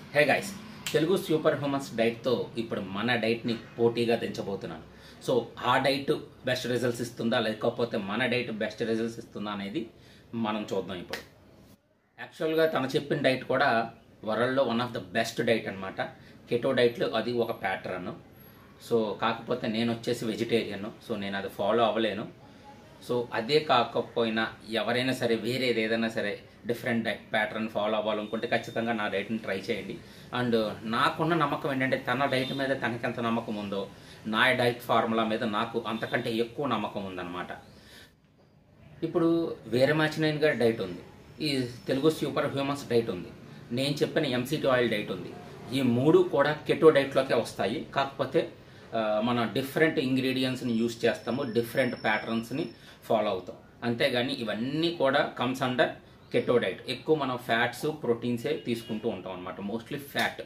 హే guys Telugu super humans డైట్తో ఇప్పుడు మన డైట్ని పోటీగా దించబోతున్నాను సో ఆ డైట్ బెస్ట్ రిజల్ట్స్ ఇస్తుందా లేకపోతే మన డైట్ బెస్ట్ రిజల్ట్స్ ఇస్తుందా అనేది మనం చూద్దాం ఇప్పుడు యాక్చువల్గా తను చెప్పిన డైట్ కూడా వరల్డ్లో one of the best diet అనమాట కెటో డైట్లో అది ఒక ప్యాటర్న్ సో కాకపోతే నేను వచ్చేసి వెజిటేరియన్ సో నేను అది ఫాలో అవ్వలేను సో అదే కాకపోయినా ఎవరైనా సరే వేరేది ఏదైనా సరే డిఫరెంట్ డైట్ ప్యాటర్న్ ఫాలో అవ్వాలనుకుంటే ఖచ్చితంగా నా డైట్ని ట్రై చేయండి అండ్ నాకున్న నమ్మకం ఏంటంటే తన డైట్ మీద తనకెంత నమ్మకం ఉందో నా డైట్ ఫార్ములా మీద నాకు అంతకంటే ఎక్కువ నమ్మకం ఉందన్నమాట ఇప్పుడు వేరే మ్యాచ్ నైన్ గారి డైట్ ఉంది ఈ తెలుగు సూపర్ హ్యూమన్స్ డైట్ ఉంది నేను చెప్పిన ఎంసీటీ ఆయిల్ డైట్ ఉంది ఈ మూడు కూడా కెటో డైట్లోకే వస్తాయి కాకపోతే ఆ, మన డిఫరెంట్ ఇంగ్రీడియంట్స్ని యూస్ చేస్తాము డిఫరెంట్ ప్యాటర్న్స్ని ఫాలో అవుతాం అంతేగాని ఇవన్నీ కూడా కమ్స్ అండర్ కెటో డైట్ ఎక్కువ మనం ఫ్యాట్స్ ప్రోటీన్సే తీసుకుంటూ ఉంటాం అనమాట mostly fat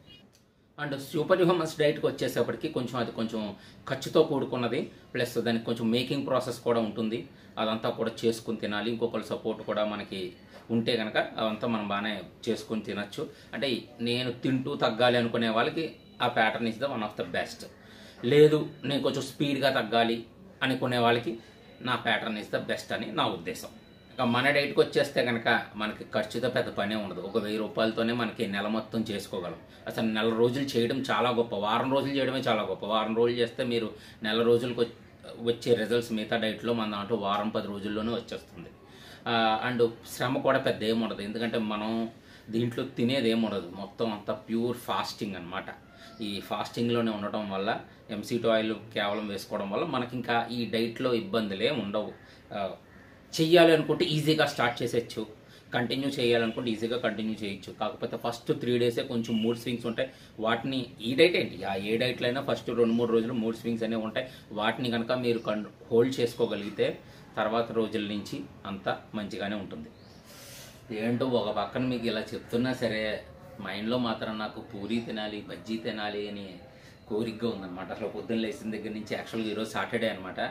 and super humans డైట్కి వచ్చేసేపటికి కొంచెం అది కొంచెం ఖర్చుతో కూడుకున్నది ప్లస్ దానికి కొంచెం మేకింగ్ ప్రాసెస్ కూడా ఉంటుంది అదంతా కూడా చేసుకుని తినాలి ఇంకొకరి సపోర్ట్ కూడా మనకి ఉంటే కనుక అదంతా మనం బాగానే చేసుకుని తినచ్చు అంటే నేను తింటూ తగ్గాలి అనుకునే వాళ్ళకి ఆ pattern is the one of the best లేదు నేను కొంచెం స్పీడ్గా తగ్గాలి అనుకునే వాళ్ళకి నా ప్యాటర్న్ ఇస్ ద బెస్ట్ అని నా ఉద్దేశం ఇక మన డైట్కి వచ్చేస్తే కనుక మనకి ఖర్చుతో పెద్ద పనే ఉండదు ఒక వెయ్యి రూపాయలతోనే మనకి నెల మొత్తం చేసుకోగలం అసలు నెల రోజులు చేయడం చాలా గొప్ప వారం రోజులు చేయడమే చాలా గొప్ప వారం రోజులు చేస్తే మీరు నెల రోజులకు వచ్- వచ్చే రిజల్ట్స్ మిగతా డైట్లో మన దాంట్లో వారం పది రోజుల్లోనే వచ్చేస్తుంది ఆ, అండ్ శ్రమ కూడా పెద్ద ఏమి ఉండదు ఎందుకంటే మనం దీంట్లో తినేది ఏమి ఉండదు మొత్తం అంతా ప్యూర్ ఫాస్టింగ్ అన్నమాట ఈ ఫాస్టింగ్లోనే ఉండటం వల్ల ఎంసీటీ ఆయిల్ కేవలం వేసుకోవడం వల్ల మనకి ఇంకా ఈ డైట్లో ఇబ్బందులే ఉండవు ఆ, చెయ్యాలి అనుకుంటే ఈజీగా స్టార్ట్ చేసేయచ్చు కంటిన్యూ చేయాలనుకుంటే ఈజీగా కంటిన్యూ చేయొచ్చు కాకపోతే ఫస్ట్ త్రీ డేసే కొంచెం మూడ్ స్వింగ్స్ ఉంటాయి వాటిని ఈ డైట్ ఏంటి ఆ ఏ డైట్లో అయినా ఫస్ట్ రెండు మూడు రోజులు మూడ్ స్వింగ్స్ అనేవి ఉంటాయి వాటిని కనుక మీరు కన్ హోల్డ్ చేసుకోగలిగితే తర్వాత రోజుల నుంచి అంతా మంచిగానే ఉంటుంది ఏంటో ఒక పక్కన మీకు ఇలా చెప్తున్నా సరే మైండ్లో మాత్రం నాకు పూరి తినాలి బజ్జీ తినాలి అని కోరికగా ఉందన్నమాట అసలు పొద్దున్న లేచిన దగ్గర నుంచి యాక్చువల్గా ఈరోజు సాటర్డే అనమాట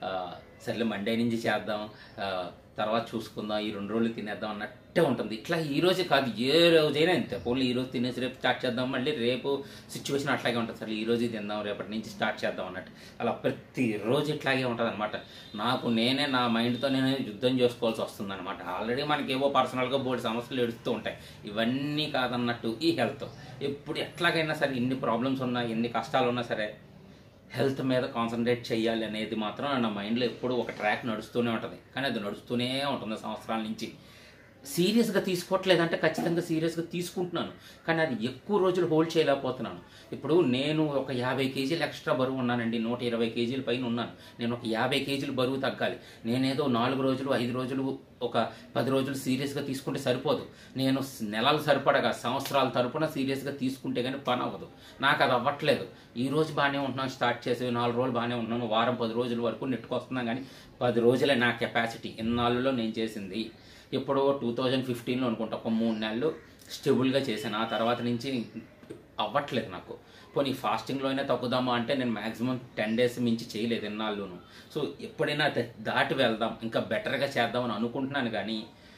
సర్లే మండే నుంచి చేద్దాం ఆ, తర్వాత చూసుకుందాం ఈ రెండు రోజులు తినేద్దాం అన్నట్టే ఉంటుంది ఇట్లా ఈ రోజే కాదు ఏ రోజైనా అంతే పోనీ ఈ రోజు తినేసి రేపు స్టార్ట్ చేద్దాం మళ్ళీ రేపు సిచ్యువేషన్ అట్లాగే ఉంటుంది సరే ఈ రోజు తిందాం రేపటి నుంచి స్టార్ట్ చేద్దాం అన్నట్టు అలా ప్రతిరోజు ఇట్లాగే ఉంటుంది అనమాట నాకు నేనే నా మైండ్తో నేనే యుద్ధం చేసుకోవాల్సి వస్తుంది అనమాట ఆల్రెడీ మనకి ఏవో పర్సనల్గా బోర్డు సమస్యలు ఎడుస్తూ ఉంటాయి ఇవన్నీ కాదన్నట్టు ఈ హెల్త్ ఎప్పుడు ఎట్లాగైనా సరే ఎన్ని ప్రాబ్లమ్స్ ఉన్నా ఎన్ని కష్టాలు ఉన్నా సరే హెల్త్ మీద కాన్సన్ట్రేట్ చేయాలి అనేది మాత్రం నా మైండ్లో ఎప్పుడు ఒక ట్రాక్ నడుస్తూనే ఉంటుంది కానీ అది నడుస్తూనే ఉంటుంది సంవత్సరాల నుంచి సీరియస్గా తీసుకోవట్లేదంటే ఖచ్చితంగా సీరియస్గా తీసుకుంటున్నాను కానీ అది ఎక్కువ రోజులు హోల్డ్ చేయలేకపోతున్నాను ఇప్పుడు నేను ఒక యాభై కేజీలు ఎక్స్ట్రా బరువు ఉన్నానండి నూట ఇరవై కేజీల పైన ఉన్నాను నేను ఒక యాభై కేజీలు బరువు తగ్గాలి నేనేదో నాలుగు రోజులు ఐదు రోజులు ఒక పది రోజులు సీరియస్గా తీసుకుంటే సరిపోదు నేను నెలలు సరిపడగా సంవత్సరాల తరపున సీరియస్గా తీసుకుంటే కానీ పని అవ్వదు నాకు అది అవ్వట్లేదు ఈ రోజు బాగానే ఉంటున్నాను స్టార్ట్ చేసి నాలుగు రోజులు బాగానే ఉంటున్నాను వారం పది రోజుల వరకు నెట్టుకొస్తున్నాను కానీ పది రోజులే నా కెపాసిటీ ఇన్నాళ్ళలో నేను చేసింది ఎప్పుడో టూ థౌజండ్ ఫిఫ్టీన్లో అనుకుంటా ఒక మూడు నెలలు స్టెబుల్గా చేశాను ఆ తర్వాత నుంచి అవ్వట్లేదు నాకు పోనీ ఫాస్టింగ్లో అయినా తగ్గుదామా అంటే నేను మాక్సిమం టెన్ డేస్ మించి చేయలేదు ఎన్నాళ్ళును సో ఎప్పుడైనా దా- దాటి వెళ్దాం ఇంకా బెటర్గా చేద్దామని అనుకుంటున్నాను కానీ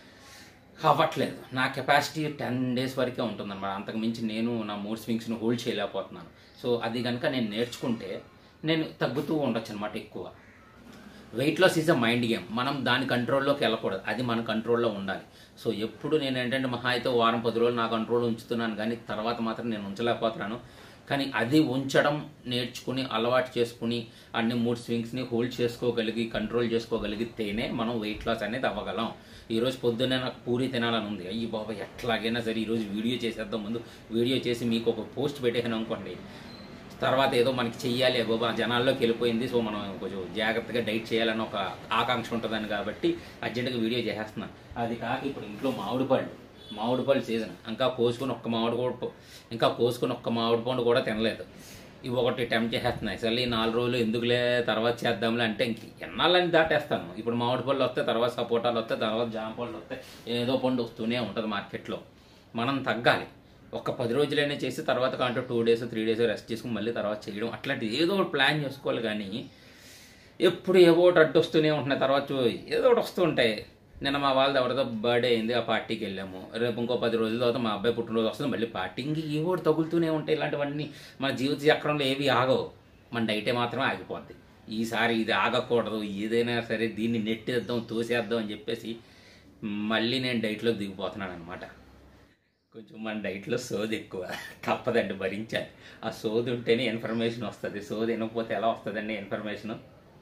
అవ్వట్లేదు నా కెపాసిటీ టెన్ డేస్ వరకే ఉంటుందన్నమాట అంతకు మించి నేను నా మూడ్ స్వింగ్స్ని హోల్డ్ చేయలేకపోతున్నాను సో అది కనుక నేను నేర్చుకుంటే నేను తగ్గుతూ ఉండొచ్చు అనమాట ఎక్కువ weight loss is a mind game మనం దాని కంట్రోల్లోకి వెళ్ళకూడదు అది మన కంట్రోల్లో ఉండాలి సో ఎప్పుడు నేను ఏంటంటే మహా అయితే ఓ వారం పది రోజులు నా కంట్రోల్ ఉంచుతున్నాను కానీ తర్వాత మాత్రం నేను ఉంచలేకపోతున్నాను కానీ అది ఉంచడం నేర్చుకుని అలవాటు చేసుకుని అన్ని మూడ్ స్వింగ్స్ని హోల్డ్ చేసుకోగలిగి కంట్రోల్ చేసుకోగలిగితేనే మనం వెయిట్ లాస్ అనేది అవ్వగలం ఈరోజు పొద్దున్నే నాకు పూరి తినాలని ఉంది అయ్యి బాబా ఎట్లాగైనా సరే ఈరోజు వీడియో చేసేద్దాం ముందు వీడియో చేసి మీకు ఒక పోస్ట్ పెట్టేసాను అనుకోండి తర్వాత ఏదో మనకి చెయ్యాలి బాబా జనాల్లోకి వెళ్ళిపోయింది సో మనం కొంచెం జాగ్రత్తగా డైట్ చేయాలని ఒక ఆకాంక్ష ఉంటుందని కాబట్టి అర్జెంటుగా వీడియో చేసేస్తున్నాను అది కాక ఇప్పుడు ఇంట్లో మామిడి పళ్ళు మామిడి పళ్ళు సీజన్ ఇంకా కోసుకుని ఒక్క మామిడి కూడా పో- ఇంకా కోసుకుని ఒక్క మామిడి పండు కూడా తినలేదు ఇవి ఒకటి టెంప్ట్ చేసేస్తున్నాయి అసలు ఈ నాలుగు రోజులు ఎందుకులే తర్వాత చేద్దాంలే అంటే ఇంక ఎన్నాళ్ళని దాటేస్తాను ఇప్పుడు మామిడి పళ్ళు వస్తాయి తర్వాత సపోటాలు వస్తాయి తర్వాత జామ పళ్ళు వస్తాయి ఏదో పండు వస్తూనే ఉంటుంది మార్కెట్లో మనం తగ్గాలి ఒక పది రోజులైనా చేసి తర్వాత కంటూ two days three days rest చేసుకుని మళ్ళీ తర్వాత చేయడం అట్లాంటి ఏదో ఒకటి ప్లాన్ చేసుకోవాలి కానీ ఎప్పుడు ఏవో ఒకటి అడ్డు వస్తూనే ఉంటున్నాయి తర్వాత చూ- ఏదో ఒకటి వస్తూ ఉంటాయి నిన్న మా వాళ్ళది ఎవరిదో బర్త్డే అయింది ఆ పార్టీకి వెళ్ళాము రేపు ఇంకో పది రోజుల తర్వాత మా అబ్బాయి పుట్టినరోజు వస్తుంది మళ్ళీ పార్టీకి ఏవో ఒకటి తగులుతూనే ఉంటాయి ఇలాంటివన్నీ మన జీవిత చక్రంలో ఏవి ఆగవు మన డైటే మాత్రమే ఆగిపోద్ది ఈసారి ఇది ఆగకూడదు ఏదైనా సరే దీన్ని నెట్టేద్దాం తోసేద్దాం అని చెప్పేసి మళ్ళీ నేను డైట్లో దిగిపోతున్నాను అనమాట కొంచెం మన డైట్లో సోది ఎక్కువ తప్పదండి భరించాలి ఆ సోది ఉంటేనే ఇన్ఫర్మేషన్ వస్తుంది సోది వినకపోతే ఎలా వస్తుందండి ఇన్ఫర్మేషన్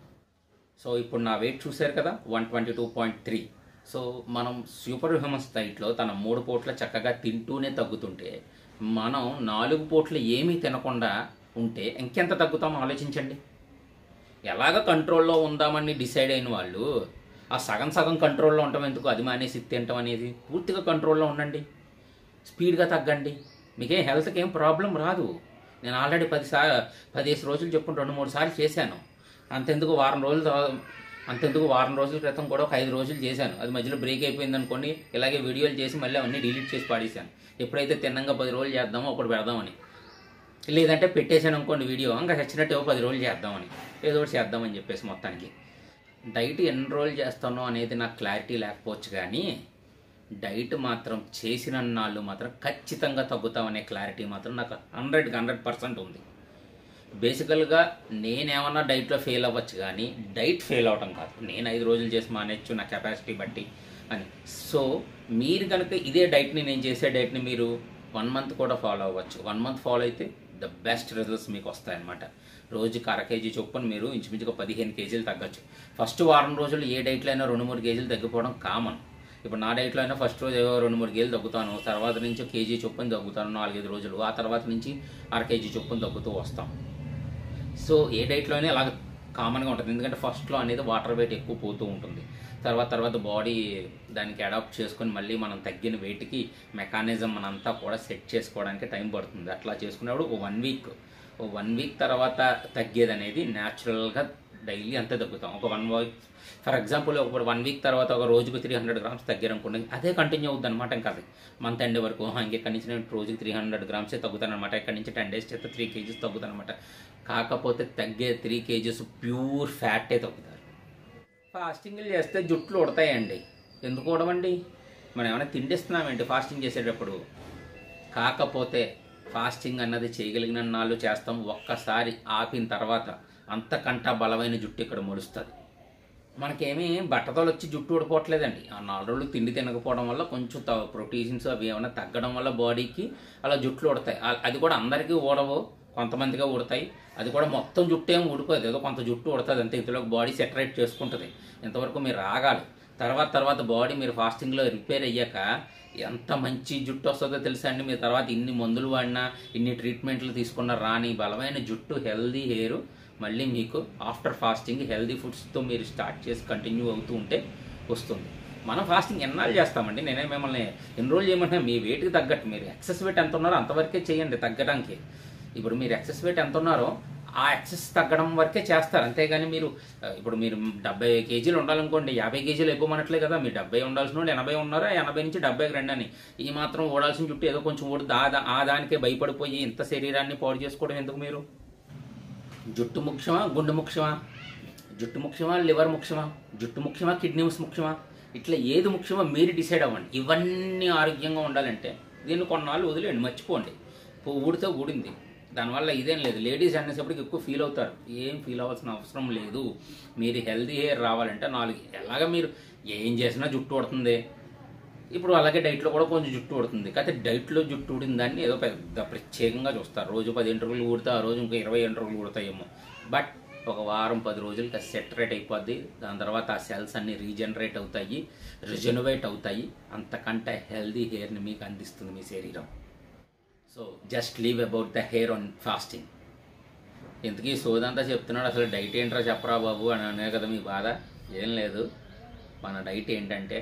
సో ఇప్పుడు నా వెయిట్ చూశారు కదా one twenty two point three so మనం సూపర్ హ్యూమన్స్ డైట్లో తన మూడు పూట్ల చక్కగా తింటూనే తగ్గుతుంటే మనం నాలుగు పూట్ల ఏమీ తినకుండా ఉంటే ఇంకెంత తగ్గుతామో ఆలోచించండి ఎలాగ కంట్రోల్లో ఉందామని డిసైడ్ అయిన వాళ్ళు ఆ సగం సగం కంట్రోల్లో ఉండటం ఎందుకు అది మానేసి ఇది తినటం అనేది పూర్తిగా కంట్రోల్లో ఉండండి స్పీడ్గా తగ్గండి మీకేం హెల్త్కి ఏం ప్రాబ్లం రాదు నేను ఆల్రెడీ పది సా పదిహేను రోజులు చెప్పుకుని రెండు మూడు సార్లు చేశాను అంతెందుకు వారం రోజులు తర్వా- అంతెందుకు వారం రోజుల క్రితం కూడా ఒక ఐదు రోజులు చేశాను అది మధ్యలో బ్రేక్ అయిపోయింది అనుకోండి ఇలాగే వీడియోలు చేసి మళ్ళీ అవన్నీ డిలీట్ చేసి పాడేశాను ఎప్పుడైతే తిన్నంగా పది రోజులు చేద్దామో ఒకటి పెడదామని లేదంటే పెట్టేశాను అనుకోండి వీడియో ఇంకా చచ్చినట్టు ఏవో పది రోజులు చేద్దామని ఏదో ఒకటి చేద్దామని చెప్పేసి మొత్తానికి డైట్ ఎన్ని రోజులు చేస్తానో అనేది నాకు క్లారిటీ లేకపోవచ్చు కానీ డైట్ మాత్రం చేసిన నాళ్ళు మాత్రం ఖచ్చితంగా తగ్గుతామనే క్లారిటీ మాత్రం నాకు హండ్రెడ్కి హండ్రెడ్ పర్సెంట్ ఉంది బేసికల్గా నేనేమన్నా డైట్లో ఫెయిల్ అవ్వచ్చు కానీ డైట్ ఫెయిల్ అవటం కాదు నేను ఐదు రోజులు చేసి మానేచ్చు నా కెపాసిటీ బట్టి అని సో మీరు కనుక ఇదే డైట్ని నేను చేసే డైట్ని మీరు వన్ మంత్ కూడా ఫాలో అవ్వచ్చు వన్ మంత్ ఫాలో అయితే ద బెస్ట్ రిజల్ట్స్ మీకు వస్తాయన్నమాట రోజుకి అర కేజీ చొప్పున మీరు ఇంచుమించుగా పదిహేను కేజీలు తగ్గచ్చు ఫస్ట్ వారం రోజులు ఏ డైట్లో అయినా రెండు మూడు కేజీలు తగ్గిపోవడం కామన్ ఇప్పుడు నా డైట్లో అయినా ఫస్ట్ రోజు ఏవో రెండు మూడు కేజీలు తగ్గుతాను తర్వాత నుంచి కేజీ చొప్పున తగ్గుతాను నాలుగైదు రోజులు ఆ తర్వాత నుంచి అర కేజీ చొప్పున తగ్గుతూ వస్తాం సో ఏ డైట్లోనే అలాగ కామన్గా ఉంటుంది ఎందుకంటే ఫస్ట్లో అనేది వాటర్ వెయిట్ ఎక్కువ పోతూ ఉంటుంది తర్వాత తర్వాత బాడీ దానికి అడాప్ట్ చేసుకొని మళ్ళీ మనం తగ్గిన వెయిట్కి మెకానిజం మనంతా కూడా సెట్ చేసుకోవడానికి టైం పడుతుంది అట్లా చేసుకున్నప్పుడు ఒక వన్ వీక్ ఓ వన్ వీక్ తర్వాత తగ్గేది అనేది న్యాచురల్గా డైలీ అంతే తగ్గుతాం ఒక వన్ వీక్ ఫర్ ఎగ్జాంపుల్ ఒక వన్ వీక్ తర్వాత ఒక రోజుకు త్రీ హండ్రెడ్ గ్రామ్స్ తగ్గారనుకోండి అదే కంటిన్యూ అవుద్ది అనమాట ఇంకా అది మంత్ ఎండ్ వరకు ఆహా, ఇంకెక్కడి నుంచి నేను రోజుకి త్రీ హండ్రెడ్ గ్రామ్సే తగ్గుతాను అనమాట ఇక్కడి నుంచి టెన్ డేస్ చేస్తే త్రీ కేజీస్ తగ్గుతాను అనమాట కాకపోతే తగ్గే త్రీ కేజీస్ ప్యూర్ ఫ్యాటే తగ్గుతారు ఫాస్టింగ్లు చేస్తే జుట్లు ఉడతాయండి ఎందుకు ఉడవండి మనం ఏమైనా తిండిస్తున్నామేంటి ఫాస్టింగ్ చేసేటప్పుడు కాకపోతే ఫాస్టింగ్ అన్నది చేయగలిగిన నాళ్ళు చేస్తాం ఒక్కసారి ఆపిన తర్వాత అంతకంటా బలమైన జుట్టు ఇక్కడ మొలుస్తుంది మనకేమీ బట్టతలు వచ్చి జుట్టు ఊడిపోవట్లేదండి ఆ నాలుగు రోజులు తిండి తినకపోవడం వల్ల కొంచెం త- ప్రోటీన్స్ అవి ఏమైనా తగ్గడం వల్ల బాడీకి అలా జుట్లు ఊడతాయి ఆ- అది కూడా అందరికీ ఊడవు కొంతమందిగా ఊడతాయి అది కూడా మొత్తం జుట్టు ఏం ఊడిపోదు ఏదో కొంత జుట్టు ఉడుతుంది అంతే ఇంతలోకి బాడీ సెటరేట్ చేసుకుంటుంది ఇంతవరకు మీరు ఆగాలి తర్వాత తర్వాత బాడీ మీరు ఫాస్టింగ్లో రిపేర్ అయ్యాక ఎంత మంచి జుట్టు వస్తుందో తెలుసా అండి మీరు తర్వాత ఇన్ని మందులు వాడినా ఇన్ని ట్రీట్మెంట్లు తీసుకున్న రాని బలమైన జుట్టు హెల్దీ హెయిర్ మళ్ళీ మీకు ఆఫ్టర్ ఫాస్టింగ్ హెల్దీ ఫుడ్స్తో మీరు స్టార్ట్ చేసి కంటిన్యూ అవుతూ ఉంటే వస్తుంది మనం ఫాస్టింగ్ ఎన్నాళ్ళు చేస్తామండి నేనే మిమ్మల్ని ఎన్ని రోజులు చేయమంటున్నా మీ వెయిట్కి తగ్గట్టు మీరు ఎక్సెస్ వెయిట్ ఎంత ఉన్నారో అంతవరకే చేయండి తగ్గడానికి ఇప్పుడు మీరు ఎక్సెస్ వెయిట్ ఎంత ఉన్నారో ఆ ఎక్సెస్ తగ్గడం వరకే చేస్తారు అంతేగాని మీరు ఆ, ఇప్పుడు మీరు డెబ్బై కేజీలు ఉండాలనుకోండి యాభై కేజీలు అయిపోమనట్లే కదా మీరు డెబ్బై ఉండాల్సిన వాళ్ళు ఎనభై ఉన్నారా ఎనభై నుంచి డెబ్బైకి రండి అని ఈ మాత్రం ఓడాల్సిన చుట్టూ ఏదో కొంచెం ఓడి దా దా- ఆ దానికే భయపడిపోయి ఇంత శరీరాన్ని పాడు చేసుకోవడం ఎందుకు మీరు జుట్టు ముఖ్యమా గుండె ముఖ్యమా జుట్టు ముఖ్యమా లివర్ ముఖ్యమా జుట్టు ముఖ్యమా కిడ్నీస్ ముఖ్యమా ఇట్లా ఏది ముఖ్యమో మీరు డిసైడ్ అవ్వండి ఇవన్నీ ఆరోగ్యంగా ఉండాలంటే దీన్ని కొన్నాళ్ళు వదిలేండి మర్చిపోండి పో- ఊడితే ఊడింది దానివల్ల ఇదేం లేదు లేడీస్ అనేసప్పటికి ఎక్కువ ఫీల్ అవుతారు ఏం ఫీల్ అవ్వాల్సిన అవసరం లేదు మీరు హెల్దీ హెయిర్ రావాలంటే నాలుగు ఎలాగ మీరు ఏం చేసినా జుట్టు ఊడుతుంది ఇప్పుడు అలాగే డైట్లో కూడా కొంచెం జుట్టు ఊడుతుంది కాకపోతే డైట్లో జుట్టు ఊడిన దాన్ని ఏదో పెద్ద ప్రత్యేకంగా చూస్తారు రోజు పది ఇంటర్వ్యూలు ఊడితే ఆ రోజు ఇంకా ఇరవై ఇంటర్వ్యూలు ఊడతాయేమో బట్ ఒక వారం పది రోజులకి అది సెటరేట్ అయిపోద్ది దాని తర్వాత ఆ సెల్స్ అన్ని రీజనరేట్ అవుతాయి రిజనవేట్ అవుతాయి అంతకంటే హెల్దీ హెయిర్ని మీకు అందిస్తుంది మీ శరీరం so just leave about the hair on fasting ఇంతకీ సోదంతా చెప్తున్నాడు అసలు డైట్ ఏంట్రా చెప్పరా బాబు అని అనే కదా మీ బాధ ఏం లేదు మన డైట్ ఏంటంటే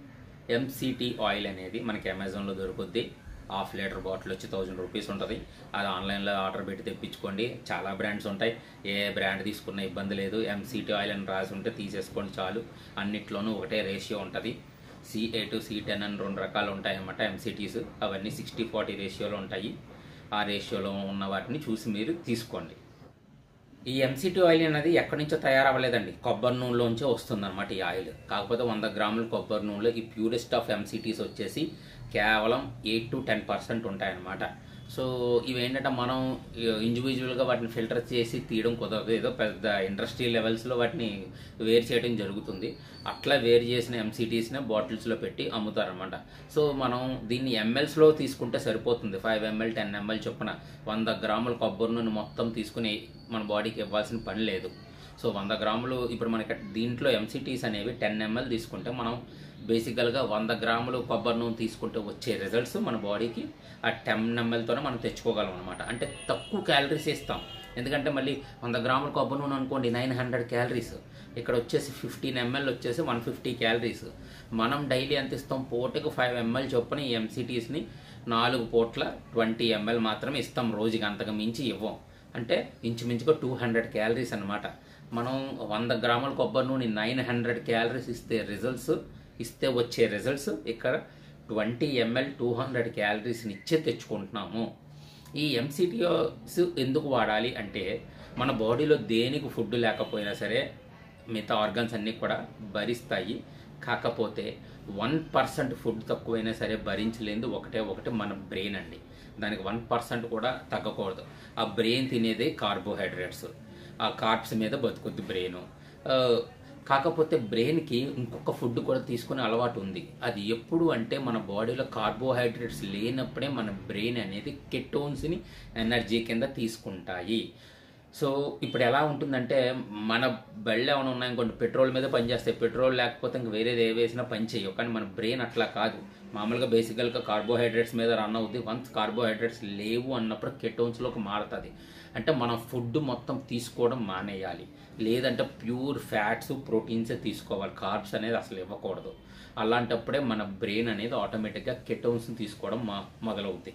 ఎంసీటీ ఆయిల్ అనేది మనకి అమెజాన్లో దొరుకుద్ది హాఫ్ లీటర్ బాటిల్ వచ్చి థౌజండ్ రూపీస్ ఉంటుంది అది ఆన్లైన్లో ఆర్డర్ పెట్టి తెప్పించుకోండి చాలా బ్రాండ్స్ ఉంటాయి ఏ బ్రాండ్ తీసుకున్న ఇబ్బంది లేదు ఎంసీటీ ఆయిల్ అని రాసి ఉంటే తీసేసుకోండి చాలు అన్నిట్లోనూ ఒకటే రేషియో ఉంటుంది C A to C ten అని రెండు రకాలు ఉంటాయి అన్నమాట ఎంసీటీస్ అవన్నీ సిక్స్టీ ఫార్టీ రేషియోలో ఉంటాయి ఆ రేషియోలో ఉన్న వాటిని చూసి మీరు తీసుకోండి ఈ ఎంసీటీ ఆయిల్ అనేది ఎక్కడి నుంచో తయారవ్వలేదండి కొబ్బరి నూనెలోంచే వస్తుందన్నమాట ఈ ఆయిల్ కాకపోతే వంద గ్రాముల కొబ్బరి నూనెలో ఈ ప్యూరెస్ట్ ఆఫ్ ఎంసీటీస్ వచ్చేసి కేవలం ఎయిట్ టు టెన్ పర్సెంట్ ఉంటాయన్నమాట సో ఇవేంటంటే మనం ఇండివిజువల్గా వాటిని ఫిల్టర్ చేసి తీయడం కుదరదు ఏదో పెద్ద ఇండస్ట్రీ లెవెల్స్లో వాటిని వేరు చేయడం జరుగుతుంది అట్లా వేరు చేసిన ఎంసీటీస్ని బాటిల్స్లో పెట్టి అమ్ముతారనమాట సో మనం దీన్ని ఎంఎల్స్లో తీసుకుంటే సరిపోతుంది ఫైవ్ ఎంఎల్ టెన్ ఎంఎల్ చొప్పున వంద గ్రాముల కొబ్బరి నూనె మొత్తం తీసుకుని మన బాడీకి ఇవ్వాల్సిన పని లేదు సో వంద గ్రాములు ఇప్పుడు మనకి దీంట్లో ఎంసీటీస్ అనేవి టెన్ ఎంఎల్ తీసుకుంటే మనం బేసికల్గా వంద గ్రాములు కొబ్బరి నూనె తీసుకుంటే వచ్చే రిజల్ట్స్ మన బాడీకి ఆ టెన్ ఎంఎల్తోనే మనం తెచ్చుకోగలం అనమాట అంటే తక్కువ క్యాలరీస్ ఇస్తాం ఎందుకంటే మళ్ళీ వంద గ్రాముల కొబ్బరి నూనె అనుకోండి నైన్ హండ్రెడ్ క్యాలరీస్ ఇక్కడ వచ్చేసి ఫిఫ్టీన్ ఎంఎల్ వచ్చేసి వన్ ఫిఫ్టీ క్యాలరీస్ మనం డైలీ ఎంత ఇస్తాం పూటకు ఫైవ్ ఎంఎల్ చొప్పున ఈ ఎంసీటీస్ని నాలుగు పూట్ల ట్వంటీ ఎంఎల్ మాత్రమే ఇస్తాం రోజుకి అంతకు మించి ఇవ్వం అంటే ఇంచుమించుగా టూ హండ్రెడ్ క్యాలరీస్ అనమాట మనం వంద గ్రాముల కొబ్బరి నూనె నైన్ హండ్రెడ్ క్యాలరీస్ ఇస్తే రిజల్ట్స్ ఇస్తే వచ్చే రిజల్ట్స్ ఇక్కడ ట్వంటీ ఎంఎల్ టూ హండ్రెడ్ క్యాలరీస్ని ఇచ్చే తెచ్చుకుంటున్నాము ఈ ఎంసీటీఓస్ ఎందుకు వాడాలి అంటే మన బాడీలో దేనికి ఫుడ్ లేకపోయినా సరే మిగతా ఆర్గన్స్ అన్నీ కూడా భరిస్తాయి కాకపోతే వన్ పర్సెంట్ ఫుడ్ తక్కువైనా సరే భరించలేదు ఒకటే ఒకటి మన బ్రెయిన్ అండి దానికి వన్ పర్సెంట్ కూడా తగ్గకూడదు ఆ బ్రెయిన్ తినేదే కార్బోహైడ్రేట్స్ ఆ కార్బ్స్ మీద బతుకుద్ది బ్రెయిన్ కాకపోతే బ్రెయిన్కి ఇంకొక ఫుడ్ కూడా తీసుకునే అలవాటు ఉంది అది ఎప్పుడు అంటే మన బాడీలో కార్బోహైడ్రేట్స్ లేనప్పుడే మన బ్రెయిన్ అనేది కెటోన్స్ని ఎనర్జీ కింద తీసుకుంటాయి సో ఇప్పుడు ఎలా ఉంటుందంటే మన బళ్ళు ఏమైనా ఉన్నాయనుకోండి పెట్రోల్ మీద పనిచేస్తాయి పెట్రోల్ లేకపోతే ఇంక వేరేది ఏ వేసినా పని చేయవు కానీ మన బ్రెయిన్ అట్లా కాదు మామూలుగా బేసికల్గా కార్బోహైడ్రేట్స్ మీద రన్ అవుతుంది వన్స్ కార్బోహైడ్రేట్స్ లేవు అన్నప్పుడు కెటోన్స్లోకి మారుతుంది అంటే మనం ఫుడ్ మొత్తం తీసుకోవడం మానేయాలి లేదంటే ప్యూర్ ఫ్యాట్స్ ప్రోటీన్స్ తీసుకోవాలి కార్బ్స్ అనేది అసలు ఇవ్వకూడదు అలాంటప్పుడే మన బ్రెయిన్ అనేది ఆటోమేటిక్గా కెటోన్స్ని తీసుకోవడం మా మొదలవుతాయి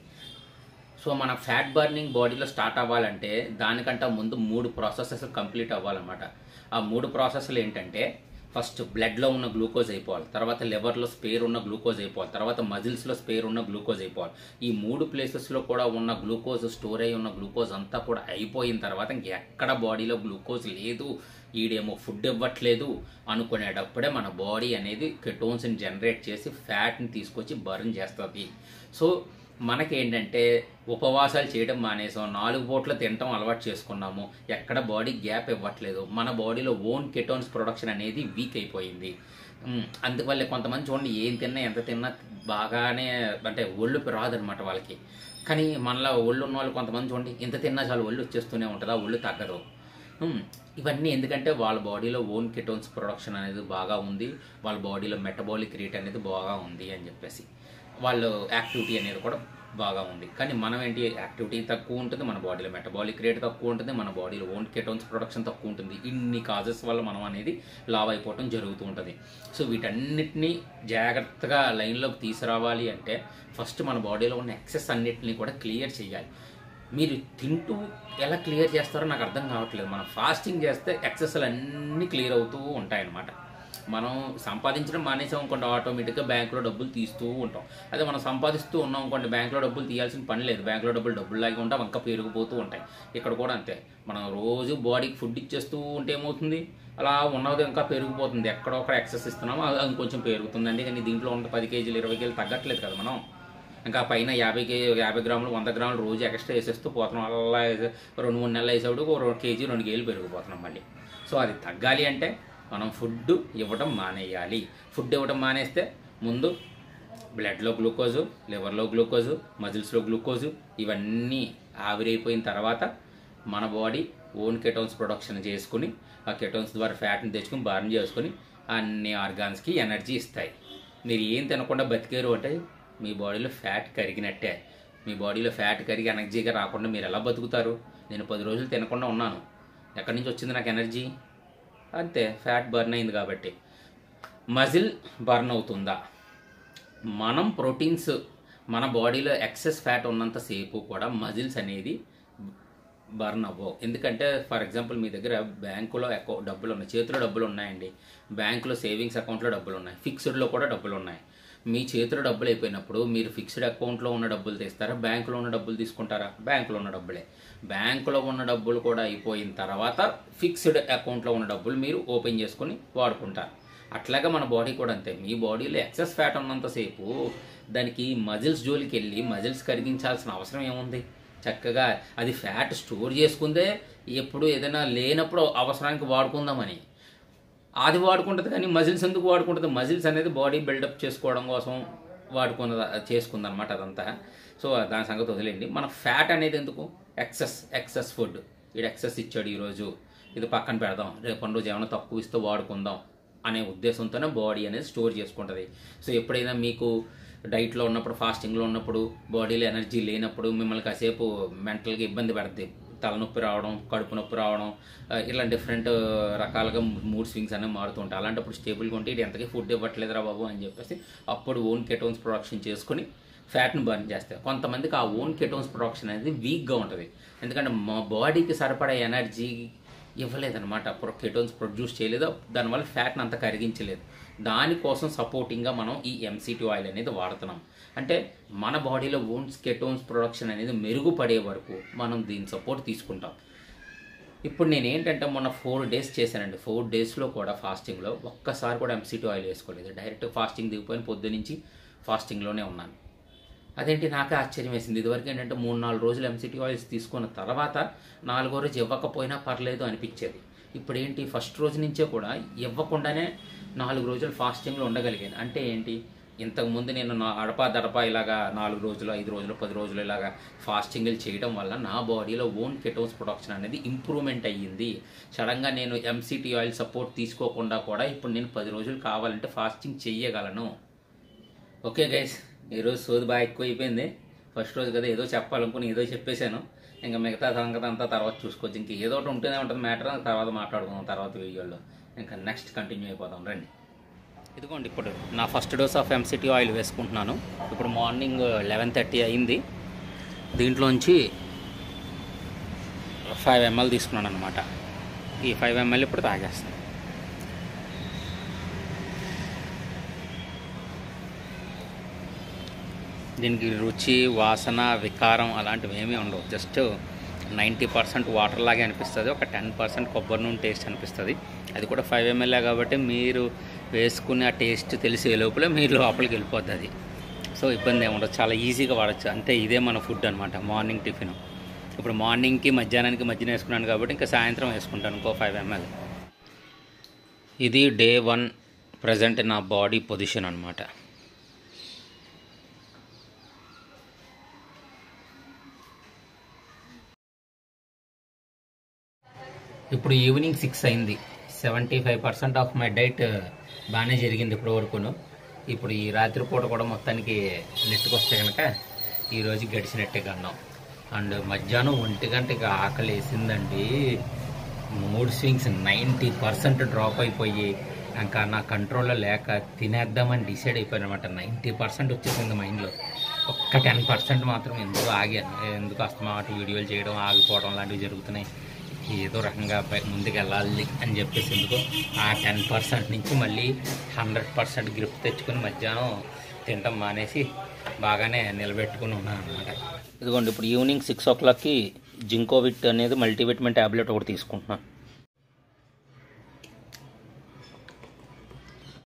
సో మన ఫ్యాట్ బర్నింగ్ బాడీలో స్టార్ట్ అవ్వాలంటే దానికంటే ముందు మూడు ప్రాసెసెస్ కంప్లీట్ అవ్వాలన్నమాట ఆ మూడు ప్రాసెస్లు ఏంటంటే ఫస్ట్ బ్లడ్లో ఉన్న గ్లూకోజ్ అయిపోవాలి తర్వాత లివర్లో స్పేర్ ఉన్న గ్లూకోజ్ అయిపోవాలి తర్వాత మజిల్స్లో స్పేర్ ఉన్న గ్లూకోజ్ అయిపోవాలి ఈ మూడు ప్లేసెస్లో కూడా ఉన్న గ్లూకోజ్ స్టోర్ అయి ఉన్న గ్లూకోజ్ అంతా కూడా అయిపోయిన తర్వాత ఇంకెక్కడ బాడీలో గ్లూకోజ్ లేదు ఈడేమో ఫుడ్ ఇవ్వట్లేదు అనుకునేటప్పుడే మన బాడీ అనేది కెటోన్స్ని జనరేట్ చేసి ఫ్యాట్ని తీసుకొచ్చి బర్న్ చేస్తుంది సో మనకేంటంటే ఉపవాసాలు చేయడం మానేసాం నాలుగు పూట్ల తినటం అలవాటు చేసుకున్నాము ఎక్కడ బాడీ గ్యాప్ ఇవ్వట్లేదు మన బాడీలో ఓన్ కెటోన్స్ ప్రొడక్షన్ అనేది వీక్ అయిపోయింది ఉమ్, అందువల్ల కొంతమంది చూడండి ఏం తిన్నా ఎంత తిన్నా బాగానే అంటే ఒళ్ళు రాదనమాట వాళ్ళకి కానీ మనలో ఒళ్ళు ఉన్న వాళ్ళు కొంతమంది చూడండి ఎంత తిన్నా చాలు ఒళ్ళు వచ్చేస్తూనే ఉంటుంది ఆ ఒళ్ళు తగ్గదు ఉమ్, ఇవన్నీ ఎందుకంటే వాళ్ళ బాడీలో ఓన్ కెటోన్స్ ప్రొడక్షన్ అనేది బాగా ఉంది వాళ్ళ బాడీలో మెటబాలిక్ రేట్ అనేది బాగా ఉంది అని చెప్పేసి వాళ్ళు యాక్టివిటీ అనేది కూడా బాగా ఉంది కానీ మనం ఏంటి యాక్టివిటీ తక్కువ ఉంటుంది మన బాడీలో మెటబాలిక్ రేట్ తక్కువ ఉంటుంది మన బాడీలో ఓన్ కెటోన్స్ ప్రొడక్షన్ తక్కువ ఉంటుంది ఇన్ని కాజెస్ వల్ల మనం అనేది లావ్ అయిపోవటం జరుగుతూ ఉంటుంది సో వీటన్నిటిని జాగ్రత్తగా లైన్లోకి తీసుకురావాలి అంటే ఫస్ట్ మన బాడీలో ఉన్న ఎక్సెస్ అన్నిటిని కూడా క్లియర్ చేయాలి మీరు తింటూ ఎలా క్లియర్ చేస్తారో నాకు అర్థం కావట్లేదు మనం ఫాస్టింగ్ చేస్తే ఎక్సెస్లు అన్నీ క్లియర్ అవుతూ ఉంటాయన్నమాట మనం సంపాదించడం మానేసాం అనుకోండి ఆటోమేటిక్గా బ్యాంకులో డబ్బులు తీస్తూ ఉంటాం అదే మనం సంపాదిస్తూ ఉన్నాం అనుకోండి బ్యాంకులో డబ్బులు తీయాల్సిన పని లేదు బ్యాంకులో డబ్బులు డబ్బులు లాగి ఉంటాం ఇంకా పెరిగిపోతూ ఉంటాయి ఇక్కడ కూడా అంతే మనం రోజు బాడీకి ఫుడ్ ఇచ్చేస్తూ ఉంటే ఏమవుతుంది అలా ఉన్నది ఇంకా పెరిగిపోతుంది ఎక్కడో ఒక ఎక్సెస్ ఇస్తున్నామో అది ఇంకొంచెం పెరుగుతుందండి కానీ దీంట్లో ఉన్న పది కేజీలు ఇరవై కేజీలు తగ్గట్లేదు కదా మనం ఇంకా పైన యాభై కే యాభై గ్రాములు వంద గ్రాములు రోజు ఎక్స్ట్రా వేసేస్తూ పోతున్నాం అలా వేసే- రెండు మూడు నెలలు వేసేవాడు ఒక రెండు కేజీ రెండు కేజీలు పెరిగిపోతున్నాం మళ్ళీ సో అది తగ్గాలి అంటే మనం ఫుడ్ ఇవ్వడం మానేయాలి ఫుడ్ ఇవ్వడం మానేస్తే ముందు బ్లడ్లో గ్లూకోజు లివర్లో గ్లూకోజు మజిల్స్లో గ్లూకోజు ఇవన్నీ ఆవిరైపోయిన తర్వాత మన బాడీ ఓన్ కెటోన్స్ ప్రొడక్షన్ చేసుకుని ఆ కెటోన్స్ ద్వారా ఫ్యాట్ని తెచ్చుకుని బర్న్ చేసుకుని అన్ని ఆర్గాన్స్కి ఎనర్జీ ఇస్తాయి మీరు ఏం తినకుండా బతికారు అంటే మీ బాడీలో ఫ్యాట్ కరిగినట్టే మీ బాడీలో ఫ్యాట్ కరిగి ఎనర్జీగా రాకుండా మీరు ఎలా బతుకుతారు నేను పది రోజులు తినకుండా ఉన్నాను ఎక్కడి నుంచి వచ్చింది నాకు ఎనర్జీ అంతే ఫ్యాట్ బర్న్ అయింది కాబట్టి మజిల్ బర్న్ అవుతుందా మనం ప్రోటీన్స్ మన బాడీలో ఎక్సెస్ ఫ్యాట్ ఉన్నంతసేపు కూడా మజిల్స్ అనేది బర్న్ అవ్వవు ఎందుకంటే ఫర్ ఎగ్జాంపుల్ మీ దగ్గర బ్యాంకులో అకౌ డబ్బులు ఉన్నాయి చేతిలో డబ్బులు ఉన్నాయండి బ్యాంకులో సేవింగ్స్ అకౌంట్లో డబ్బులు ఉన్నాయి ఫిక్స్డ్లో కూడా డబ్బులు ఉన్నాయి మీ చేతిలో డబ్బులు అయిపోయినప్పుడు మీరు ఫిక్స్డ్ అకౌంట్లో ఉన్న డబ్బులు తీస్తారా బ్యాంకులో ఉన్న డబ్బులు తీసుకుంటారా బ్యాంకులో ఉన్న డబ్బులే బ్యాంకులో ఉన్న డబ్బులు కూడా అయిపోయిన తర్వాత ఫిక్స్డ్ అకౌంట్లో ఉన్న డబ్బులు మీరు ఓపెన్ చేసుకొని వాడుకుంటారు అట్లాగే మన బాడీ కూడా అంతే మీ బాడీలో ఎక్సెస్ ఫ్యాట్ ఉన్నంతసేపు దానికి మజిల్స్ జోలికి వెళ్ళి మజిల్స్ కరిగించాల్సిన అవసరం ఏముంది చక్కగా అది ఫ్యాట్ స్టోర్ చేసుకుందే ఎప్పుడు ఏదైనా లేనప్పుడు అవసరానికి వాడుకుందామని అది వాడుకుంటుంది కానీ మజిల్స్ ఎందుకు వాడుకుంటుంది మజిల్స్ అనేది బాడీ బిల్డప్ చేసుకోవడం కోసం వాడుకున్న చేసుకుంది అనమాట అదంతా సో దాని సంగతి వదిలేండి మన ఫ్యాట్ అనేది ఎందుకు ఎక్సెస్ ఎక్సెస్ ఫుడ్ ఇది ఎక్సెస్ ఇచ్చాడు ఈరోజు ఇది పక్కన పెడదాం రేపటి రోజు ఏమైనా తక్కువ ఇస్తే వాడుకుందాం అనే ఉద్దేశంతోనే బాడీ అనేది స్టోర్ చేసుకుంటుంది సో ఎప్పుడైనా మీకు డైట్లో ఉన్నప్పుడు ఫాస్టింగ్లో ఉన్నప్పుడు బాడీలో ఎనర్జీ లేనప్పుడు మిమ్మల్ని కాసేపు మెంటల్గా ఇబ్బంది పెడుతుంది తలనొప్పి రావడం కడుపు నొప్పి రావడం ఆ, ఇలా డిఫరెంట్ రకాలుగా మూడ్ స్వింగ్స్ అనేవి మారుతుంటాయి అలాంటప్పుడు స్టేబుల్గా ఉంటే ఇది ఎంతకీ ఫుడ్ ఇవ్వట్లేదురా బాబు అని చెప్పేసి అప్పుడు ఓన్ కెటోన్స్ ప్రొడక్షన్ చేసుకుని ఫ్యాట్ని బర్న్ చేస్తారు కొంతమందికి ఆ ఓన్ కెటోన్స్ ప్రొడక్షన్ అనేది వీక్గా ఉంటుంది ఎందుకంటే మా బాడీకి సరిపడే ఎనర్జీ ఇవ్వలేదన్నమాట కెటోన్స్ ప్రొడ్యూస్ చేయలేదు దానివల్ల ఫ్యాట్ని అంత కరిగించలేదు దానికోసం సపోర్టింగ్గా మనం ఈ ఎంసీటీ ఆయిల్ అనేది వాడుతున్నాం అంటే మన బాడీలో ఓన్స్ కెటోన్స్ ప్రొడక్షన్ అనేది మెరుగుపడే వరకు మనం దీని సపోర్ట్ తీసుకుంటాం ఇప్పుడు నేను ఏంటంటే మొన్న ఫోర్ డేస్ చేశానండి ఫోర్ డేస్లో కూడా ఫాస్టింగ్లో ఒక్కసారి కూడా ఎంసీటీ ఆయిల్ వేసుకోలేదు డైరెక్ట్ ఫాస్టింగ్ దిగిపోయిన పొద్దు నుంచి ఫాస్టింగ్లోనే ఉన్నాను అదేంటి నాకే ఆశ్చర్యం వేసింది ఇదివరకు ఏంటంటే మూడు నాలుగు రోజులు ఎంసీటీ ఆయిల్స్ తీసుకున్న తర్వాత నాలుగో రోజు ఇవ్వకపోయినా పర్లేదు అనిపించేది ఇప్పుడు ఏంటి ఫస్ట్ రోజు నుంచే కూడా ఇవ్వకుండానే నాలుగు రోజులు ఫాస్టింగ్లో ఉండగలిగాను అంటే ఏంటి ఇంతకుముందు నేను నా అడపా దడపా ఇలాగా నాలుగు రోజులు ఐదు రోజులు పది రోజులు ఇలాగా ఫాస్టింగ్లు చేయడం వల్ల నా బాడీలో ఓన్ కెటోన్స్ ప్రొడక్షన్ అనేది ఇంప్రూవ్మెంట్ అయ్యింది సడన్గా నేను ఎంసీటీ ఆయిల్ సపోర్ట్ తీసుకోకుండా కూడా ఇప్పుడు నేను పది రోజులు కావాలంటే ఫాస్టింగ్ చెయ్యగలను ఓకే గైస్ ఈరోజు సోది బాగా ఎక్కువ అయిపోయింది ఫస్ట్ రోజు కదా ఏదో చెప్పాలనుకుని ఏదో చెప్పేశాను ఇంకా మిగతా సంగతి అంతా తర్వాత చూసుకోవచ్చు ఇంక ఏదో ఒకటి ఉంటూనే ఉంటుంది మ్యాటర్ తర్వాత మాట్లాడుకుందాం తర్వాత వీడియోలో ఇంకా నెక్స్ట్ కంటిన్యూ అయిపోదాం రండి ఇదిగోండి ఇప్పుడు నా first dose of MCT oil వేసుకుంటున్నాను ఇప్పుడు మార్నింగ్ లెవెన్ థర్టీ అయింది దీంట్లోంచి ఫైవ్ ఎంఎల్ తీసుకున్నాను అనమాట ఈ ఫైవ్ ఎంఎల్ ఇప్పుడు తాగేస్తాను దీనికి రుచి వాసన వికారం అలాంటివి ఏమీ ఉండవు జస్ట్ నైంటీ పర్సెంట్ వాటర్ లాగే అనిపిస్తుంది ఒక టెన్ పర్సెంట్ కొబ్బరి నూనె టేస్ట్ అనిపిస్తుంది అది కూడా ఫైవ్ ఎంఎల్ఏ కాబట్టి మీరు వేసుకునే ఆ టేస్ట్ తెలిసే లోపలే మీరు లోపలికి వెళ్ళిపోద్ది అది సో ఇబ్బంది ఏమి ఉండదు చాలా ఈజీగా వాడచ్చు అంతే ఇదే మన ఫుడ్ అనమాట మార్నింగ్ టిఫిన్ ఇప్పుడు మార్నింగ్కి మధ్యాహ్నానికి మధ్యన వేసుకున్నాను కాబట్టి ఇంకా సాయంత్రం వేసుకుంటాను ఇంకో ఫైవ్ ఎంఎల్ ఇది డే వన్ ప్రజెంట్ నా బాడీ పొజిషన్ అనమాట ఇప్పుడు ఈవినింగ్ సిక్స్ అయింది seventy five percent of my diet బాగానే జరిగింది ఇప్పటి వరకును ఇప్పుడు ఈ రాత్రి పూట కూడా మొత్తానికి నెట్టుకొస్తే కనుక ఈరోజు గడిచినట్టే కన్నాం అండ్ మధ్యాహ్నం ఒంటి గంటకి ఆకలి వేసిందండి mood swings ninety percent drop అయిపోయి ఇంకా నా కంట్రోల్లో లేక తినేద్దామని డిసైడ్ అయిపోయాను అనమాట నైంటీ పర్సెంట్ వచ్చేసింది మైండ్లో ఒక్క టెన్ పర్సెంట్ మాత్రం ఎందుకు ఆగాను ఎందుకు అస్తమాట వీడియోలు చేయడం ఆగిపోవడం లాంటివి జరుగుతున్నాయి ఏదో రకంగా పై- ముందుకు వెళ్ళాలి అని చెప్పేసి ఎందుకు ఆ టెన్ పర్సెంట్ నుంచి మళ్ళీ హండ్రెడ్ పర్సెంట్ గ్రిప్ తెచ్చుకొని మధ్యాహ్నం తినటం మానేసి బాగానే నిలబెట్టుకుని ఉన్నాను అనమాట ఇదిగోండి ఇప్పుడు ఈవినింగ్ సిక్స్ ఓ క్లాక్కి జింకోవిట్ అనేది మల్టీవిటమిన్ ట్యాబ్లెట్ ఒకటి తీసుకుంటున్నాను